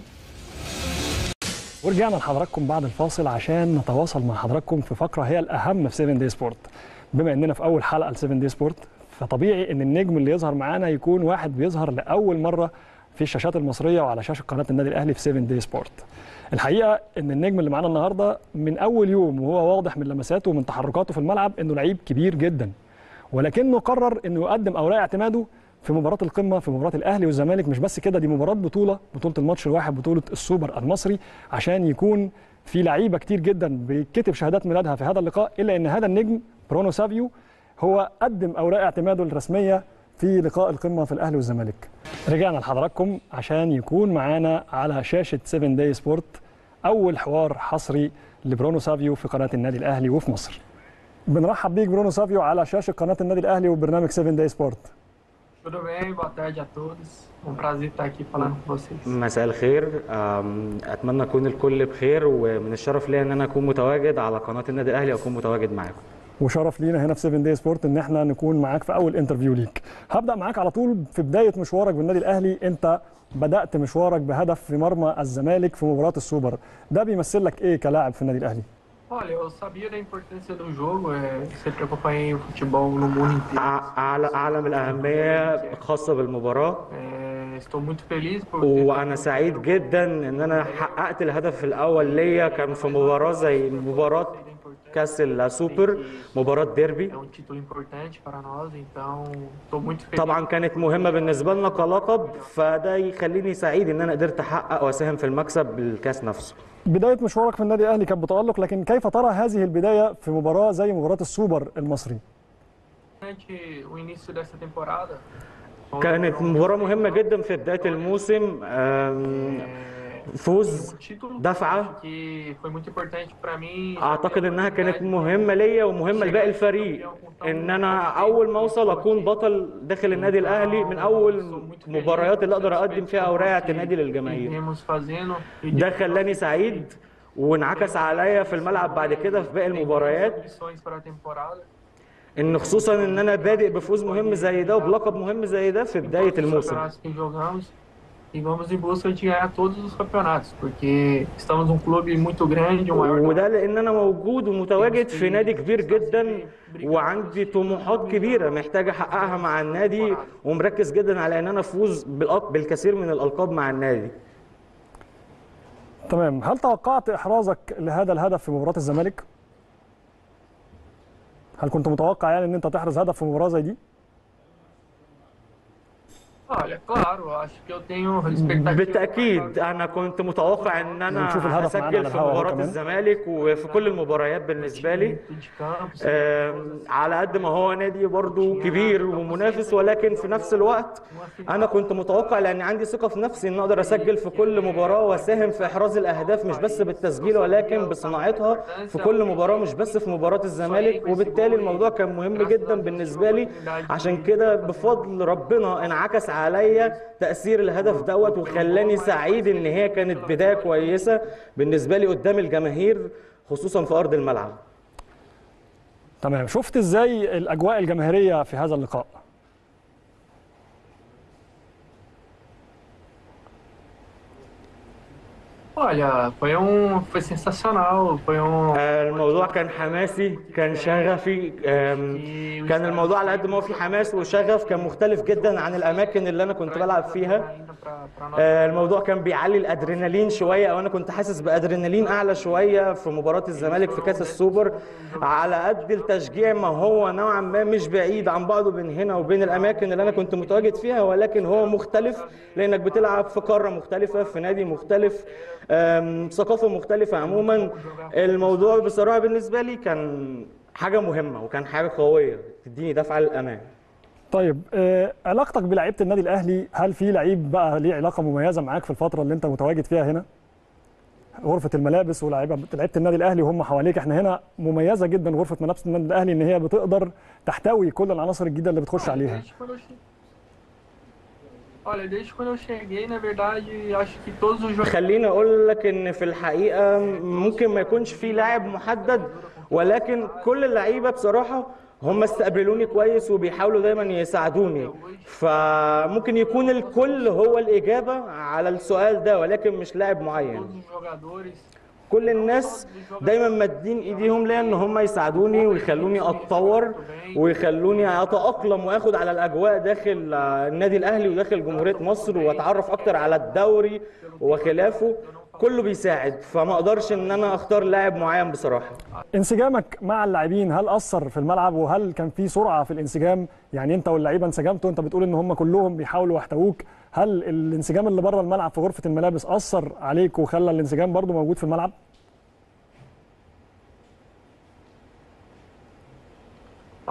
ورجعنا لحضراتكم بعد الفاصل عشان نتواصل مع حضراتكم في فقره هي الاهم في 7 داي سبورت بما اننا في اول حلقه ل 7 داي سبورت فطبيعي ان النجم اللي يظهر معانا يكون واحد بيظهر لاول مره في الشاشات المصريه وعلى شاشه قناه النادي الاهلي في 7 داي سبورت الحقيقه ان النجم اللي معانا النهارده من اول يوم وهو واضح من لمساته ومن تحركاته في الملعب انه لعيب كبير جدا ولكنه قرر انه يقدم اوراق اعتماده في مباراه القمه في مباراه الاهلي والزمالك مش بس كده دي مباراه بطوله بطوله الماتش الواحد بطوله السوبر المصري عشان يكون في لعيبه كتير جدا بيتكتب شهادات ميلادها في هذا اللقاء الا ان هذا النجم برونو سافيو هو قدم اوراق اعتماده الرسميه في لقاء القمه في الاهلي والزمالك رجعنا لحضراتكم عشان يكون معانا على شاشه 7 داي سبورت اول حوار حصري لبرونو سافيو في قناه النادي الاهلي وفي مصر بنرحب بيك برونو سافيو على شاشه قناه النادي الاهلي وبرنامج 7 داي سبورت Tudo bem? Boa tarde a todos. Um prazer estar aqui falando com vocês. مساء الخير أم، اتمنى اكون الكل بخير ومن الشرف ليا ان انا اكون متواجد على قناه النادي الاهلي واكون متواجد معاكم وشرف لينا هنا في 7 داي سبورت ان احنا نكون معاك في اول انترفيو ليك هبدا معاك على طول في بدايه مشوارك بالنادي الاهلي انت بدات مشوارك بهدف في مرمى الزمالك في مباراه السوبر ده بيمثل لك ايه كلاعب في النادي الاهلي Olha, eu sabia da importância do jogo, é, sempre acompanhei o futebol no mundo inteiro. ع- اعلى اعلم الاهميه خاصه بالمباراه É, estou muito feliz por ter وانا سعيد جدا ان انا حققت الهدف الاول ليا كان في مباراه زي مباراه كاس السوبر مباراه ديربي É um título importante para nós, então estou muito feliz. طبعا كانت مهمه بالنسبه لنا كلقب فده يخليني سعيد ان انا قدرت احقق واساهم في المكسب بالكاس نفسه بدايه مشوارك في النادي الاهلي كانت بتالق لكن كيف ترى هذه البدايه في مباراه زي مباراه السوبر المصري Durante o início dessa temporada, foi كانت مباراه مهمه جدا في بدايه الموسم أم، فوز um título دفعه acho que foi muito importante para mim. اعتقد انها كانت مهمه ليا ومهمه لباقي الفريق ان انا اول ما اوصل اكون بطل داخل النادي الاهلي من اول مباريات اللي اقدر اقدم فيها اوراق اعتمادي للجماهير Viemos fazendo e ده خلاني سعيد وانعكس عليا في الملعب بعد كده في باقي المباريات missões para a temporada. ان خصوصا ان انا بادئ بفوز مهم زي ده وبلقب مهم زي ده في بدايه Todos os الموسم campeonatos que jogamos e vamos em busca de ganhar todos os campeonatos, porque estamos um clube muito grande, o maior do وده لان انا موجود ومتواجد في نادي كبير جدا وعندي طموحات كبيره محتاج احققها مع النادي ومركز جدا على ان انا افوز بالأ- بالكثير من الالقاب مع النادي تمام هل توقعت احرازك لهذا الهدف في مباراه الزمالك هل كنت متوقع يعني ان انت تحرز هدف في مباراه زي دي Olha, claro, eu acho que eu tenho expectativa. بالتاكيد انا كنت متوقع ان انا نشوف الهدف معانا على هسجل في الهوا أهو مباراه كمان. الزمالك وفي كل المباريات بالنسبه لي de campo, آم، على قد ما هو نادي برضو كبير ومنافس ولكن في نفس الوقت انا كنت متوقع لان عندي ثقه في نفسي ان اقدر اسجل في كل مباراه واساهم في احراز الاهداف مش بس بالتسجيل ولكن بصناعتها في كل مباراه مش بس في مباراه الزمالك وبالتالي الموضوع كان مهم جدا بالنسبه لي عشان كده بفضل ربنا انعكس عليا تاثير الهدف دوت وخلاني سعيد ان هي كانت بدايه كويسه بالنسبه لي قدام الجماهير خصوصا في ارض الملعب تمام شفت ازاي الاجواء الجماهيريه في هذا اللقاء Olha, foi um, foi sensacional, foi um. الموضوع كان حماسي كان شغفي أم، كان الموضوع على قد ما هو في حماس وشغف كان مختلف جدا عن الاماكن اللي انا كنت بلعب فيها Ainda pra- pra nós. آه، الموضوع كان بيعلي الادرينالين شويه او انا كنت حاسس بادرينالين اعلى شويه في مباراه الزمالك في كاس السوبر على قد التشجيع ما هو نوعا ما مش بعيد عن بعضه بين هنا وبين الاماكن اللي انا كنت متواجد فيها ولكن هو مختلف لانك بتلعب في قاره مختلفه في نادي مختلف آم، ثقافه مختلفه عموما الموضوع بصراحه بالنسبه لي كان حاجه مهمه وكان حاجه قويه تديني دفعه للامام طيب آه، علاقتك بلعيبه النادي الاهلي هل في لعيب بقى ليه علاقه مميزه معاك في الفتره اللي انت متواجد فيها هنا غرفه الملابس ولاعيبه لعيبه النادي الاهلي وهم حواليك احنا هنا مميزه جدا غرفه ملابس النادي الاهلي ان هي بتقدر تحتوي كل العناصر الجديده اللي بتخش عليها Desde quando eu che- Olha, desde quando eu cheguei, na verdade, acho que todos os jogadores. خليني اقول لك ان في الحقيقه ممكن ما يكونش في لاعب محدد ولكن كل اللعيبه بصراحه هم استقبلوني كويس وبيحاولوا دايما يساعدوني فممكن يكون الكل هو الاجابه على السؤال ده ولكن مش لاعب معين Todos os jogadores كل الناس دايما مادين ايديهم ليا ان هم يساعدوني ويخلوني اتطور ويخلوني اتاقلم واخد على الاجواء داخل آه، النادي الاهلي وداخل جمهوريه مصر واتعرف اكتر على الدوري وخلافه كله بيساعد فما اقدرش ان انا اختار لاعب معين بصراحه انسجامك مع اللاعبين هل اثر في الملعب وهل كان في سرعه في الانسجام يعني انت واللعيبه انسجمتوا انت بتقول ان هم كلهم بيحاولوا يحتووك هل الانسجام اللي بره الملعب في غرفه الملابس اثر عليك وخلى الانسجام برضو موجود في الملعب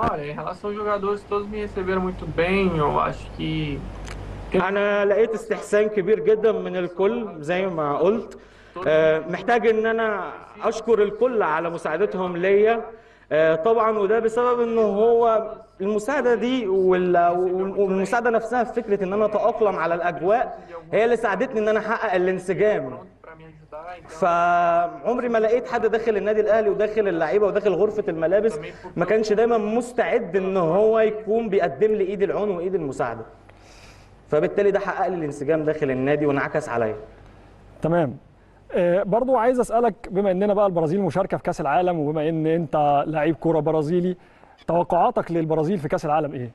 Olha, em relação aos jogadores, todos me receberam muito bem. Eu acho que انا لقيت استحسان كبير جدا من الكل زي ما قلت آه، محتاج ان انا اشكر الكل على مساعدتهم ليا آه، طبعا وده بسبب ان هو المساعده دي وال- والمساعده نفسها في فكره ان انا اتاقلم على الاجواء هي اللي ساعدتني ان انا احقق الانسجام pronto para me ajudar. Então, فعمري ما لقيت حد داخل النادي الاهلي وداخل اللعيبه وداخل غرفه الملابس ما كانش دايما مستعد ان هو يكون بيقدم لي ايد العون وايد المساعده فبالتالي ده حقق لي الانسجام داخل النادي وانعكس عليا تمام آه، برضو عايز اسالك بما اننا بقى البرازيل مشاركه في كاس العالم وبما ان انت لعيب كوره برازيلي توقعاتك للبرازيل في كاس العالم ايه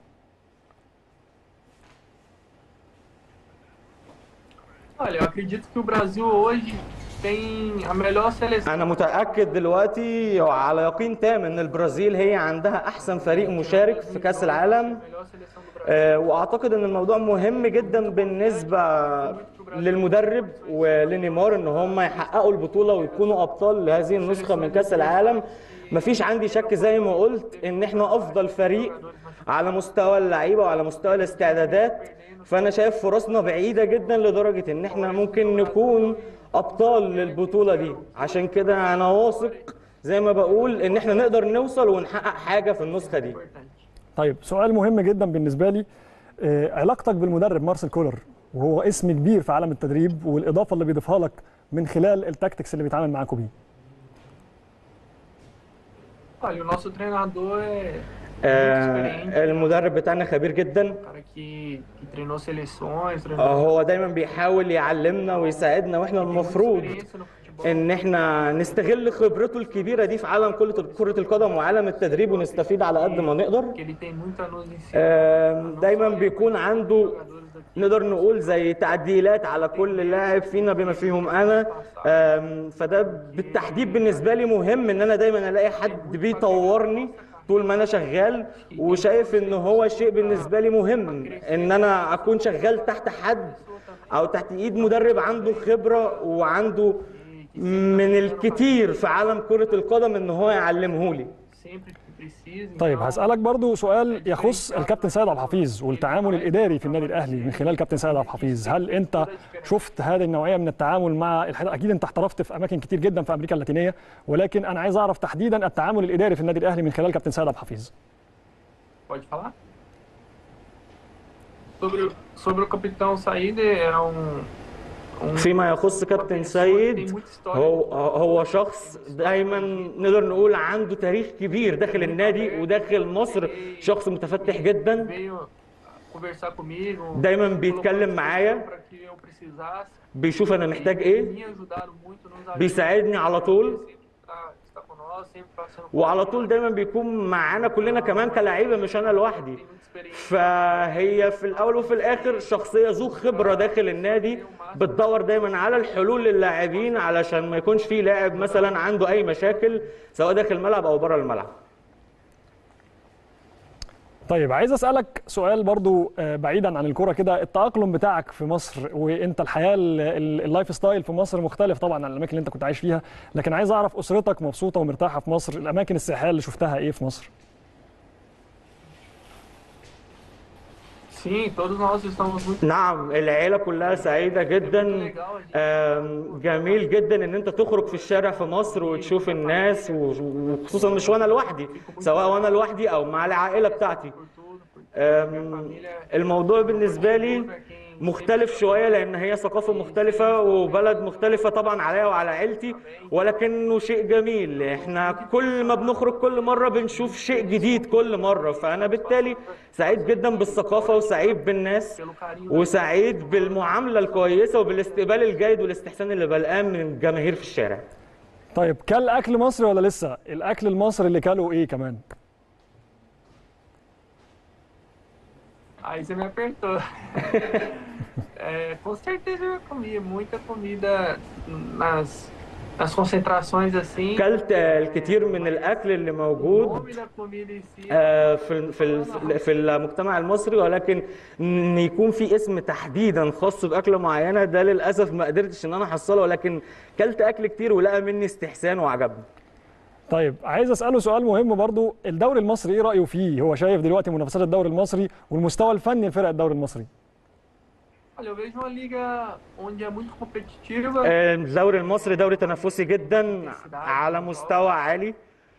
olha, eu acredito que o Brasil hoje tem a melhor seleção. انا متاكد دلوقتي وعلى يقين تام ان البرازيل هي عندها احسن فريق مشارك في كاس العالم A melhor seleção do Brasil. آه، واعتقد ان الموضوع مهم جدا بالنسبه للمدرب ولنيمار ان هم يحققوا البطوله ويكونوا ابطال لهذه النسخه من كاس العالم مفيش عندي شك زي ما قلت ان احنا افضل فريق على مستوى اللعيبه وعلى مستوى الاستعدادات فانا شايف فرصنا بعيده جدا لدرجه ان احنا ممكن نكون ابطال للبطوله دي عشان كده انا واثق زي ما بقول ان احنا نقدر نوصل ونحقق حاجه في النسخه دي طيب سؤال مهم جدا بالنسبه لي آه، علاقتك بالمدرب مارسيل كولر وهو اسم كبير في عالم التدريب والاضافه اللي بيضيفها لك من خلال التاكتكس اللي بيتعامل معاكم بيه Olha, o nosso treinador é muito آه، experiente. المدرب بتاعنا خبير جدا Um cara que, que treinou seleções, treinou آه، هو دايما بيحاول يعلمنا ويساعدنا واحنا tem muita المفروض experiência no futebol. ان احنا نستغل خبرته الكبيره دي في عالم كره كره القدم وعالم التدريب ونستفيد على قد ما نقدر Que ele tem muito a nos ensinar. آه، دايما بيكون عنده Jogadores daqui. نقدر نقول زي تعديلات على كل لاعب فينا بما فيهم انا آم، فده بالتحديد بالنسبه لي مهم ان انا دايما الاقي حد بيطورني طول ما انا شغال وشايف ان هو شيء بالنسبه لي مهم ان انا اكون شغال تحت حد او تحت ايد مدرب عنده خبره وعنده من الكتير في عالم كره القدم ان هو يعلمه لي Sempre que precisa. طيب então, هسالك برضو سؤال يخص الكابتن سيد عبد الحفيظ والتعامل الاداري في النادي الاهلي من خلال كابتن سيد عبد الحفيظ هل انت شفت هذه النوعيه من التعامل مع الحقيقة اكيد انت احترفت في اماكن كتير جدا في امريكا اللاتينيه ولكن انا عايز اعرف تحديدا التعامل الاداري في النادي الاهلي من خلال كابتن سيد عبد الحفيظ Pode falar? Sobre, o- sobre o capitão Said, era um. um فيما يخص كابتن tem سيد muita história. هو هو شخص دايما نقدر نقول عنده تاريخ كبير داخل النادي وداخل مصر شخص متفتح جدا veio conversar comigo. دايما colocou à بيتكلم معايا disposição para que eu precisasse. بيشوف انا محتاج Tem ايه me ajudado muito, nos ajuda. بيساعدني على طول Sempre está, está conosco, sempre está sendo وعلى طول دايما بيكون معانا كلنا كمان كلاعيبه مش انا لوحدي Tem muita experiência. فهي في الاول وفي الاخر شخصيه ذو خبره داخل النادي بتدور دايما على الحلول للاعبين علشان ما يكونش في لاعب مثلا عنده اي مشاكل سواء داخل الملعب او بره الملعب طيب عايز اسالك سؤال برضو آه، بعيدا عن الكوره كده التاقلم بتاعك في مصر وانت الحياه ال- ال- اللايف ستايل في مصر مختلف طبعا عن الاماكن اللي انت كنت عايش فيها لكن عايز اعرف اسرتك مبسوطه ومرتاحه في مصر الاماكن السياحيه اللي شفتها ايه في مصر Sim, todos nós estamos muito نعم العيله كلها سعيده جدا آم، جميل جدا ان انت تخرج في الشارع في مصر وتشوف الناس و- وخصوصا مش وانا لوحدي سواء وانا لوحدي او مع العائله بتاعتي por tudo, por آم، الموضوع بالنسبه لي مختلف شويه لان هي ثقافه مختلفه وبلد مختلفه طبعا عليا وعلى عيلتي ولكنه شيء جميل احنا كل ما بنخرج كل مره بنشوف شيء جديد كل مره فانا بالتالي سعيد جدا بالثقافه وسعيد بالناس pelo carinho وسعيد بالمعامله الكويسه وبالاستقبال الجيد والاستحسان اللي بلقاه من الجماهير في الشارع طيب كل اكل مصري ولا لسه الاكل المصري اللي كله ايه كمان Aí você me apertou. É, com certeza eu comi muita comida nas, nas concentrações assim. كلت الكثير من الاكل اللي O موجود nome da comida em si. آه، في في في المجتمع المصري ولكن ان يكون في اسم تحديدا خاص باكله معينه ده للاسف ما قدرتش ان انا احصله ولكن كلت اكل كتير ولقى مني استحسان وعجبني طيب عايز اساله سؤال مهم برضو الدوري المصري ايه رايه فيه هو شايف دلوقتي منافسات الدوري المصري والمستوى الفني لفرق الدوري المصري Olha, eu vejo uma liga onde é muito competitiva. الدوري المصري دوري تنافسي جدا على مستوى عالي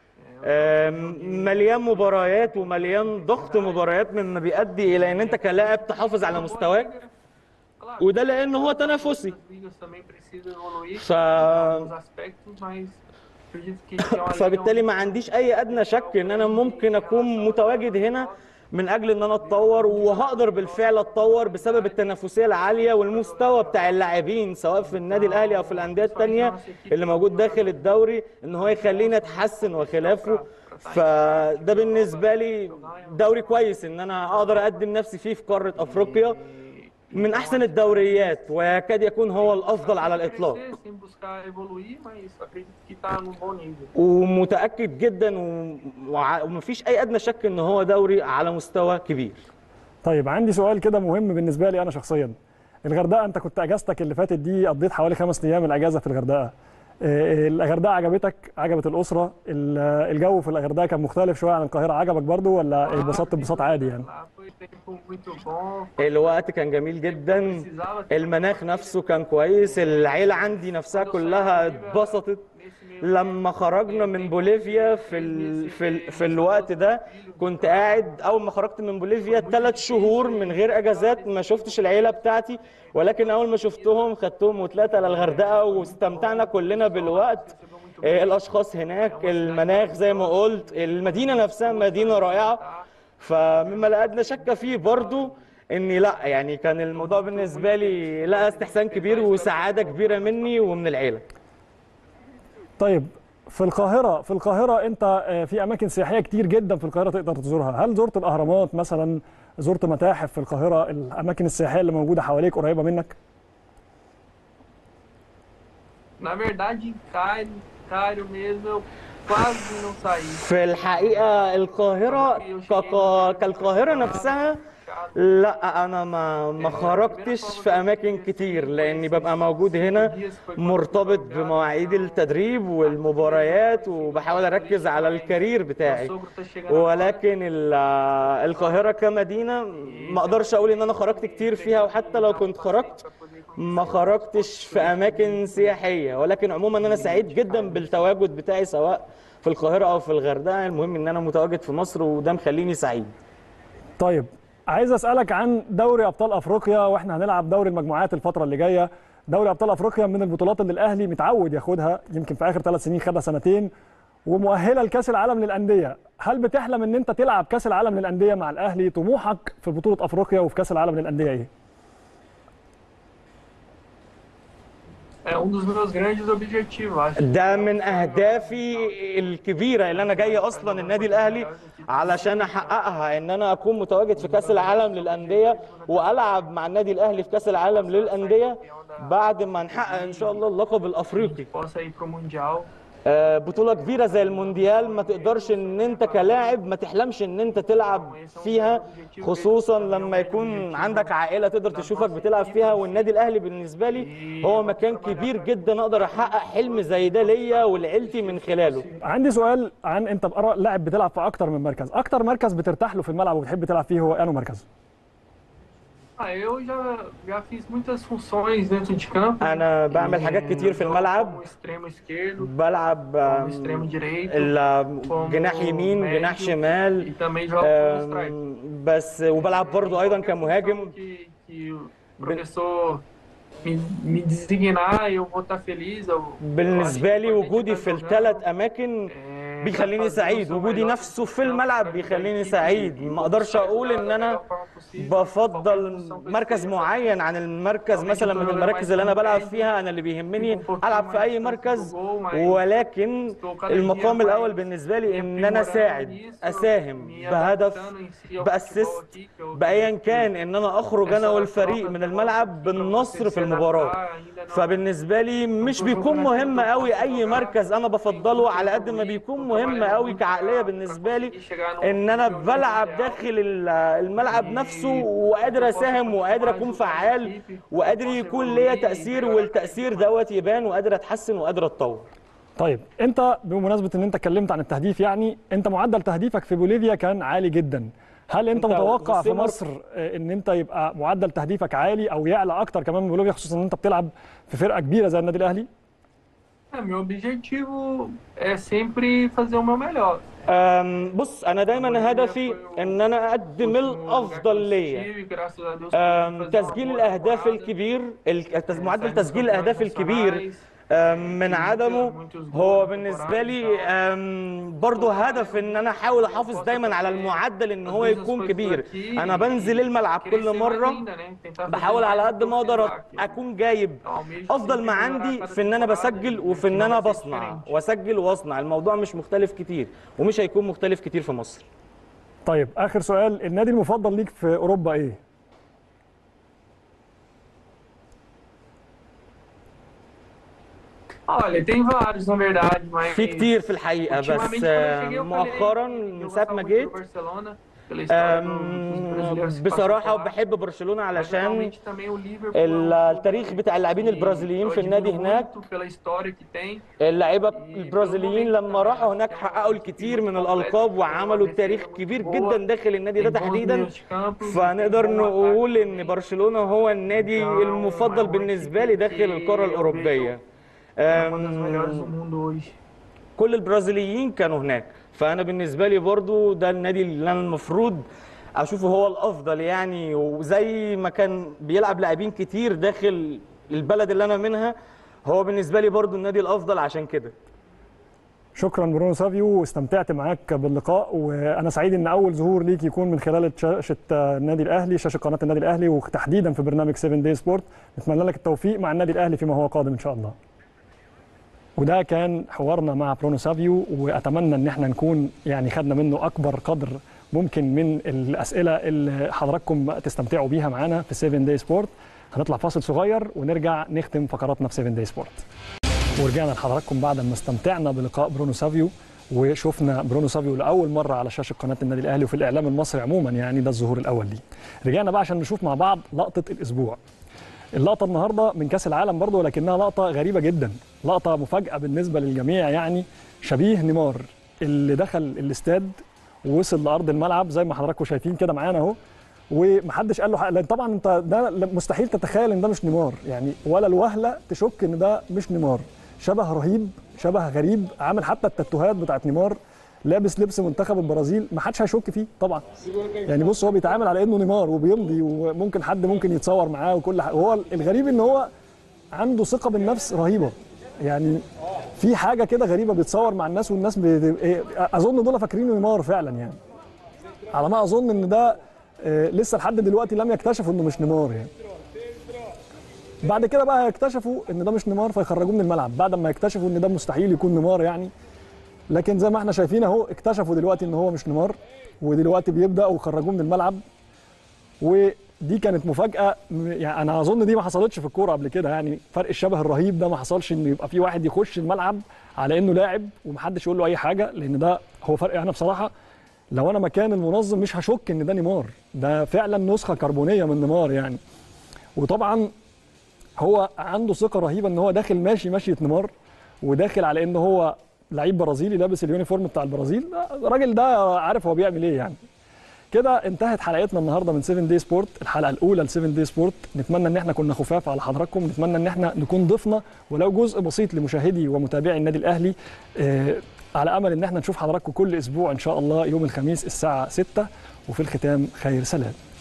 آم، مليان مباريات ومليان ضغط مباريات مما بيؤدي الى ان انت كلاعب تحافظ على مستواك Claro, وده لان هو تنافسي as ligas também precisam evoluir ف... em alguns aspectos, mas acredito que é uma liga فبالتالي onde- ما عنديش اي ادنى شك ان انا ممكن اكون متواجد هنا من اجل ان انا اتطور وهقدر بالفعل اتطور بسبب التنافسيه العاليه والمستوى بتاع اللاعبين سواء في النادي الاهلي او في الانديه التانيه اللي موجود داخل الدوري ان هو يخليني اتحسن وخلافه فده بالنسبه لي دوري كويس ان انا اقدر اقدم نفسي فيه في قاره افريقيا من احسن الدوريات ويكاد يكون هو الافضل على الاطلاق crescer, sem buscar evoluir, mas acredito que está num bom nível. ومتاكد جدا و- وع- ومفيش اي ادنى شك ان هو دوري على مستوى كبير طيب عندي سؤال كده مهم بالنسبه لي انا شخصيا الغردقه انت كنت اجازتك اللي فاتت دي قضيت حوالي خمس ايام الاجازه في الغردقه آه، الغردقه عجبتك عجبت الاسره ال- الجو في الغردقه كان مختلف شويه عن القاهره عجبك برضو ولا اتبسطت انبساط عادي يعني Lá foi tempo muito bom. الوقت كان جميل جدا Precisava ter المناخ نفسه كان كويس العيله عندي نفسها كلها اتبسطت nesse meio لما خرجنا من بوليفيا في ال... في ال... في الوقت ده كنت قاعد اول ما خرجت من بوليفيا ثلاث شهور من غير اجازات ما شفتش العيله بتاعتي ولكن اول ما شفتهم خدتهم وطلعت على الغردقه واستمتعنا كلنا بالوقت آه، الاشخاص هناك المناخ زي ما قلت المدينه نفسها مدينه رائعه فمما لا ادنى شك فيه برضو اني لا يعني كان الموضوع بالنسبه لي لا استحسان كبير وسعاده كبيره مني ومن العيله طيب في القاهرة في القاهرة أنت آه، في أماكن سياحية كتير جدا في القاهرة تقدر تزورها، هل زرت الأهرامات مثلا؟ زرت متاحف في القاهرة؟ الأماكن السياحية اللي موجودة حواليك قريبة منك؟ Na verdade, Cairo, Cairo mesmo, eu quase não saí. في الحقيقة القاهرة كقا- كالقاهرة نفسها لا أنا ما ما خرجتش في أماكن كتير لأني ببقى موجود هنا مرتبط بمواعيد التدريب والمباريات وبحاول أركز على الكارير بتاعي Meu sogro tá chegando ولكن ال- القاهرة كمدينة ما أقدرش أقول إن أنا خرجت كتير فيها وحتى لو كنت خرجت ما خرجتش في أماكن سياحية ولكن عموما أنا سعيد جدا بالتواجد بتاعي سواء في القاهرة أو في الغردقة المهم إن أنا متواجد في مصر وده مخليني سعيد طيب عايز أسألك عن دوري أبطال أفريقيا وإحنا هنلعب دوري المجموعات الفترة اللي جاية، دوري أبطال أفريقيا من البطولات اللي الأهلي متعود ياخدها يمكن في آخر ثلاث سنين خدها سنتين ومؤهلة لكأس العالم للأندية، هل بتحلم إن أنت تلعب كأس العالم للأندية مع الأهلي؟ طموحك في بطولة أفريقيا وفي كأس العالم للأندية إيه؟ É um dos meus grandes objetivos, acho. ده من أهدافي الكبيرة اللي أنا جاي أصلا النادي الأهلي علشان أحققها إن أنا أكون متواجد في كأس العالم للأندية وألعب مع النادي الأهلي في كأس العالم للأندية بعد ما نحقق إن شاء الله اللقب الأفريقي Possa ir pro Mundial. آه، بطولة كبيرة زي المونديال ما تقدرش ان انت كلاعب ما تحلمش ان انت تلعب فيها خصوصا لما يكون عندك عائلة تقدر تشوفك بتلعب فيها والنادي الاهلي بالنسبة لي هو مكان كبير جدا اقدر احقق حلم زي ده ليا ولعيلتي من خلاله عندي سؤال عن انت بقى لاعب بتلعب في اكتر من مركز اكتر مركز بترتاح له في الملعب وبتحب تلعب فيه هو انه مركز Ah, eu já, já fiz muitas funções dentro de campo. انا بعمل حاجات كتير في Jogo الملعب Como extremo esquerdo, بلعب como extremo آم، direito. ال- جناح يمين جناح شمال E também jogo como striker. آم، بس وبلعب برضو ايضا كمهاجم Que, que o professor me, me designar, eu vou estar feliz. Eu, بالنسبة لي eu acho que وجودي importante في estar الثلاث jogando, أماكن é, بيخليني fazer o سعيد seu وجودي melhor نفسه في campo الملعب pra بيخليني equipe سعيد e ما اقدرش اقول ان انا بفضل بفضل مركز معين عن المركز مثلا من المراكز اللي انا بلعب فيها انا اللي بيهمني العب في اي مركز ولكن المقام الاول بالنسبه لي ان انا اساعد اساهم بهدف باسيست بايا كان ان انا اخرج انا والفريق من الملعب بالنصر في المباراه فبالنسبه لي مش بيكون مهم قوي اي مركز انا بفضله على قد ما بيكون مهم قوي كعقليه بالنسبه لي ان انا بلعب داخل ال- الملعب نفسه وقادر اساهم وقادر اكون فعال وقادر يكون ليا تاثير والتاثير دوت يبان وقادر اتحسن وقادر اتطور طيب انت بمناسبه ان انت اتكلمت عن التهديف يعني انت معدل تهديفك في بوليفيا كان عالي جدا هل انت انت متوقع في وسيمر- مصر آه، ان انت يبقى معدل تهديفك عالي او يعلى اكتر كمان من بوليفيا خصوصا ان انت بتلعب في فرقه كبيره زي النادي الاهلي É, meu objetivo é sempre fazer o meu melhor. أم، بص انا دايما هدفي ان انا اقدم الافضل ليا أم، تسجيل الاهداف الكبير التز- معدل تسجيل الاهداف الكبير أم، من عدمه هو بالنسبه لي أم، برضو هدف ان انا احاول احافظ دايما على المعدل ان هو يكون كبير انا بنزل الملعب كل مره بحاول على قد ما اقدر اكون جايب افضل ما عندي في ان انا بسجل وفي ان انا بصنع واسجل واصنع الموضوع مش مختلف كتير ومش هيكون مختلف كتير في مصر طيب اخر سؤال النادي المفضل ليك في اوروبا ايه Olha, tem vários, na verdade, mas. في كتير في الحقيقه بس Ultimamente, quando eu آه، cheguei, eu falei مؤخرا que من eu ساعه gostava ما muito جيت do Barcelona, pela história do- dos آم، brasileiros que بصراحه passaram por lá. وبحب برشلونه Mas, علشان atualmente, também o Liverpool ال- é um clube التاريخ بتاع اللاعبين que البرازيليين eu في النادي admiro هناك. muito pela história que tem. اللعيبه البرازيليين لما راحوا هناك حققوا الكثير من الالقاب وعملوا تاريخ كبير جدا داخل النادي ده tem bons تحديدا meios de campo, فنقدر tem bom نقول ataque ان برشلونه هو النادي المفضل بالنسبه لي داخل القاره الاوروبيه É uma das melhores do أم، mundo hoje. كل البرازيليين كانوا هناك فانا بالنسبه لي برضو ده النادي اللي انا المفروض اشوفه هو الافضل يعني وزي ما كان بيلعب لاعبين كتير داخل البلد اللي انا منها هو بالنسبه لي برضو النادي الافضل عشان كده شكرا برونو سافيو استمتعت معاك باللقاء وانا سعيد ان اول ظهور ليك يكون من خلال شاشه النادي الاهلي شاشه قناه النادي الاهلي وتحديدا في برنامج 7 داي سبورت نتمنى لك التوفيق مع النادي الاهلي فيما هو قادم ان شاء الله وده كان حوارنا مع برونو سافيو واتمنى ان احنا نكون يعني خدنا منه اكبر قدر ممكن من الاسئله اللي حضراتكم تستمتعوا بيها معانا في 7 داي سبورت هنطلع فاصل صغير ونرجع نختم فقراتنا في 7 داي سبورت ورجعنا لحضراتكم بعد ما استمتعنا بلقاء برونو سافيو وشفنا برونو سافيو لاول مره على شاشه قناه النادي الاهلي وفي الاعلام المصري عموما يعني ده الظهور الاول ليه رجعنا بقى عشان نشوف مع بعض لقطه الاسبوع اللقطه النهارده من كاس العالم برضه ولكنها لقطه غريبه جدا لقطه مفاجاه بالنسبه للجميع يعني شبيه نيمار اللي دخل الاستاد ووصل لارض الملعب زي ما حضراتكم شايفين كده معانا اهو ومحدش قال له حق لان طبعا انت ده مستحيل تتخيل ان ده مش نيمار يعني ولا الوهله تشك ان ده مش نيمار شبه رهيب شبه غريب عامل حتى التاتوهات بتاعت نيمار لابس لبس منتخب البرازيل ما حدش هيشك فيه طبعا يعني بص هو بيتعامل على انه نيمار وبيمضي وممكن حد ممكن يتصور معاه وكل حاجه وهو الغريب ان هو عنده ثقه بالنفس رهيبه يعني في حاجه كده غريبه بيتصور مع الناس والناس بي... إيه، اظن دول فاكرينه نيمار فعلا يعني على ما اظن ان ده آه، لسه لحد دلوقتي لم يكتشفوا انه مش نيمار يعني بعد كده بقى هيكتشفوا ان ده مش نيمار فيخرجوه من الملعب بعد ما يكتشفوا ان ده مستحيل يكون نيمار يعني لكن زي ما احنا شايفين اهو اكتشفوا دلوقتي ان هو مش نيمار ودلوقتي بيبداوا يخرجوه من الملعب ودي كانت مفاجاه م- يعني انا اظن دي ما حصلتش في الكوره قبل كده يعني فرق الشبه الرهيب ده ما حصلش ان يبقى في واحد يخش الملعب على انه لاعب ومحدش يقول له اي حاجه لان ده هو فرق انا بصراحه لو انا مكان المنظم مش هشك ان ده نيمار ده فعلا نسخه كربونيه من نيمار يعني وطبعا هو عنده ثقه رهيبه ان هو داخل ماشي ماشيه نيمار وداخل على ان هو لعيب برازيلي لابس اليونيفورم بتاع البرازيل الراجل ده عارف هو بيعمل ايه يعني كده انتهت حلقتنا النهارده من 7 دي سبورت الحلقه الاولى ل 7 دي سبورت نتمنى ان احنا كنا خفاف على حضراتكم نتمنى ان احنا نكون ضفنا ولو جزء بسيط لمشاهدي ومتابعي النادي الاهلي آه على امل ان احنا نشوف حضراتكم كل اسبوع ان شاء الله يوم الخميس الساعه 6 وفي الختام خير سلام